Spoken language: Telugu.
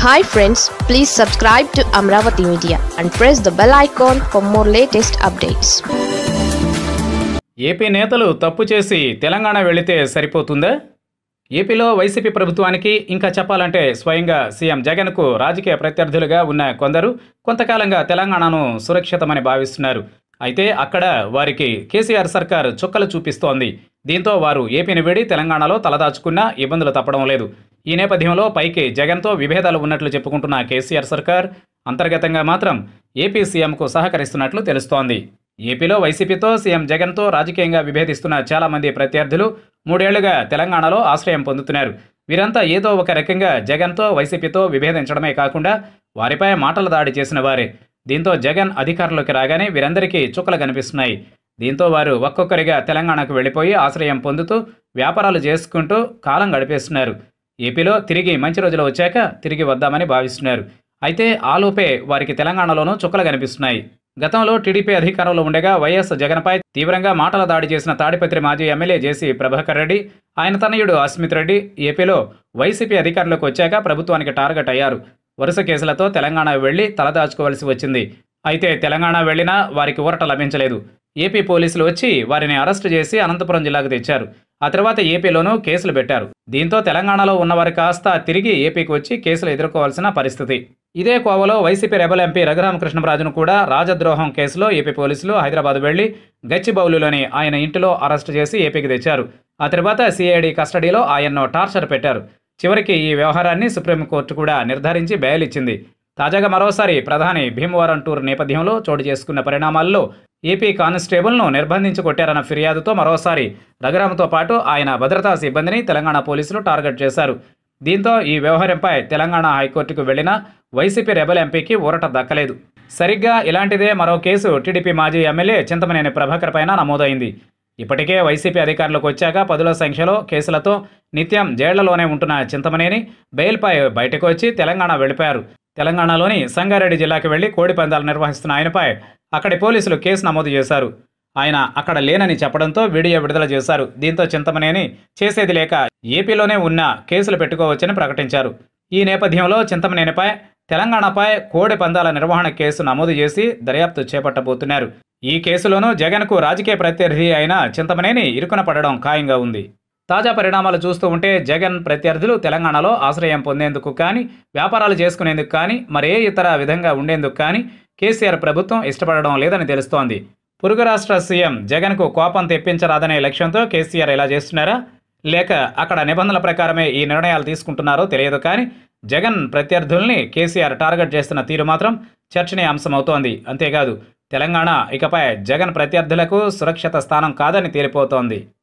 hi friends please subscribe to Amaravati media and press the bell icon for more latest updates AP నేతలు తప్పు చేసి తెలంగాణ వెళితే సరిపోతుందా ఏపీలో వైసీపీ ప్రభుత్వానికి ఇంకా చెప్పాలంటే స్వయంగా సీఎం జగన్కు రాజకీయ ప్రత్యర్థులుగా ఉన్న కొందరు కొంతకాలంగా తెలంగాణను సురక్షితమని భావిస్తున్నారు అయితే అక్కడ వారికి కేసీఆర్ సర్కార్ చుక్కలు చూపిస్తోంది దీంతో వారు ఏపీని వీడి తెలంగాణలో తలదాచుకున్నా ఇబ్బందులు తప్పడం లేదు ఈ నేపథ్యంలో పైకి జగన్తో విభేదాలు ఉన్నట్లు చెప్పుకుంటున్న కేసీఆర్ సర్కార్ అంతర్గతంగా మాత్రం ఏపీ సీఎంకు సహకరిస్తున్నట్లు తెలుస్తోంది ఏపీలో వైసీపీతో సీఎం జగన్తో రాజకీయంగా విభేదిస్తున్న చాలా మంది ప్రత్యర్థులు మూడేళ్లుగా తెలంగాణలో ఆశ్రయం పొందుతున్నారు వీరంతా ఏదో ఒక రకంగా జగన్తో వైసీపీతో విభేదించడమే కాకుండా వారిపై మాటల దాడి చేసిన వారే దీంతో జగన్ అధికారంలోకి రాగానే వీరందరికీ చుక్కలు కనిపిస్తున్నాయి దీంతో వారు ఒక్కొక్కరిగా తెలంగాణకు వెళ్ళిపోయి ఆశ్రయం పొందుతూ వ్యాపారాలు చేసుకుంటూ కాలం గడిపేస్తున్నారు ఏపీలో తిరిగి మంచి రోజులు వచ్చాక తిరిగి వద్దామని భావిస్తున్నారు అయితే ఆలోపే వారికి తెలంగాణలోనూ చుక్కలు కనిపిస్తున్నాయి గతంలో టీడీపీ అధికారంలో ఉండగా వైఎస్ జగన్పై తీవ్రంగా మాటల దాడి చేసిన తాడిపత్రి మాజీ ఎమ్మెల్యే జేసీ ప్రభాకర్ రెడ్డి ఆయన తనయుడు అస్మిత్ రెడ్డి ఏపీలో వైసీపీ అధికారంలోకి వచ్చాక ప్రభుత్వానికి టార్గెట్ అయ్యారు వరుస కేసులతో తెలంగాణ వెళ్లి తలదాచుకోవాల్సి వచ్చింది అయితే తెలంగాణ వెళ్లినా వారికి ఊరట లభించలేదు ఏపీ పోలీసులు వచ్చి వారిని అరెస్టు చేసి అనంతపురం జిల్లాకు తెచ్చారు ఆ తర్వాత ఏపీలోనూ కేసులు పెట్టారు దీంతో తెలంగాణలో ఉన్నవారు కాస్త తిరిగి ఏపీకి వచ్చి కేసులు ఎదుర్కోవాల్సిన పరిస్థితి ఇదే కోవలో వైసీపీ రెబల్ ఎంపీ రఘురామకృష్ణరాజును కూడా రాజద్రోహం కేసులో ఏపీ పోలీసులు హైదరాబాద్ వెళ్లి గచ్చిబౌలిలోని ఆయన ఇంటిలో అరెస్టు చేసి ఏపీకి తెచ్చారు ఆ తర్వాత సిఐడి కస్టడీలో ఆయన్ను టార్చర్ పెట్టారు చివరికి ఈ వ్యవహారాన్ని సుప్రీంకోర్టు కూడా నిర్ధారించి బెయిల్ ఇచ్చింది తాజాగా మరోసారి ప్రధాని భీమవరం టూర్ నేపథ్యంలో చోటు చేసుకున్న పరిణామాల్లో ఏపీ కానిస్టేబుల్ను నిర్బంధించి కొట్టారన్న ఫిర్యాదుతో మరోసారి రఘురామ్తో పాటు ఆయన భద్రతా సిబ్బందిని తెలంగాణ పోలీసులు టార్గెట్ చేశారు దీంతో ఈ వ్యవహారంపై తెలంగాణ హైకోర్టుకు వెళ్లిన వైసీపీ రెబల్ ఎంపీకి ఊరట దక్కలేదు సరిగ్గా ఇలాంటిదే మరో కేసు టీడీపీ మాజీ ఎమ్మెల్యే చింతమనేని ప్రభాకర్ పైన నమోదైంది ఇప్పటికే వైసీపీ అధికారంలోకి వచ్చాక పదుల సంఖ్యలో కేసులతో నిత్యం జైళ్లలోనే ఉంటున్న చింతమనేని బెయిల్పై బయటకు వచ్చి తెలంగాణ వెళ్ళిపోయారు తెలంగాణలోని సంగారెడ్డి జిల్లాకి వెళ్లి కోడి పందాలు నిర్వహిస్తున్న ఆయనపై అక్కడి పోలీసులు కేసు నమోదు చేశారు ఆయన అక్కడ లేనని చెప్పడంతో వీడియో విడుదల చేశారు దీంతో చింతమనేని చేసేది లేక ఏపీలోనే ఉన్న కేసులు పెట్టుకోవచ్చని ప్రకటించారు ఈ నేపథ్యంలో చింతమనేనిపై తెలంగాణపై కోడి పందాల నిర్వహణ కేసు నమోదు చేసి దర్యాప్తు చేపట్టబోతున్నారు ఈ కేసులోనూ జగన్కు రాజకీయ ప్రత్యర్థి అయిన చింతమనేని ఇరుకున పడడం ఖాయంగా ఉంది తాజా పరిణామాలు చూస్తూ ఉంటే జగన్ ప్రత్యర్థులు తెలంగాణలో ఆశ్రయం పొందేందుకు కానీ వ్యాపారాలు చేసుకునేందుకు కానీ మరే ఇతర విధంగా ఉండేందుకు కానీ కేసీఆర్ ప్రభుత్వం ఇష్టపడడం లేదని తెలుస్తోంది పొరుగు రాష్ట్ర సీఎం జగన్కు కోపం తెప్పించరాదనే లక్ష్యంతో కేసీఆర్ ఇలా చేస్తున్నారా లేక అక్కడ నిబంధనల ప్రకారమే ఈ నిర్ణయాలు తీసుకుంటున్నారో తెలియదు కానీ జగన్ ప్రత్యర్థుల్ని కేసీఆర్ టార్గెట్ చేస్తున్న తీరు మాత్రం చర్చనీయాంశమవుతోంది అంతేకాదు తెలంగాణ ఇకపై జగన్ ప్రత్యర్థులకు సురక్షిత స్థానం కాదని తేలిపోతోంది